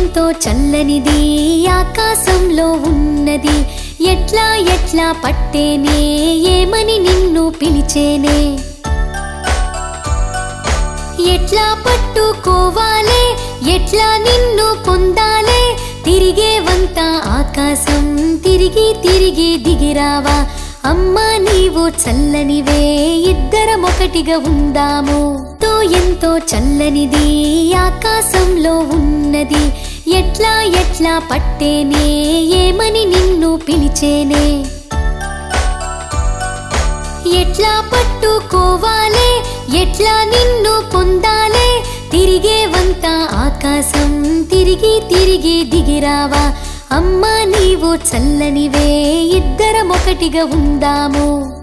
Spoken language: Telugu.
ఎంతో చల్లనిది ఆకాశంలో ఉన్నది ఎట్లా ఎట్లా పట్టేనే ఏమని నిన్ను పిలిచేనే ఎట్లా పట్టుకోవాలే ఎట్లా నిన్ను పొందాలే తిరిగే వంత ఆకాశం తిరిగి తిరిగి దిగిరావా అమ్మా నీవు చల్లనివే ఇద్దరం ఒకటిగా ఉందాము తో ఎంతో చల్లనిది ఆకాశంలో ఉన్నది ఎట్లా ఎట్లా పట్టేనే ఏమని నిన్ను పిలిచేనే ఎట్లా పట్టుకోవాలే ఎట్లా నిన్ను పొందాలే తిరిగే వంత ఆకాశం తిరిగి తిరిగి దిగిరావా అమ్మా నీవు చల్లనివే ఇద్దరం ఒకటిగా ఉందాము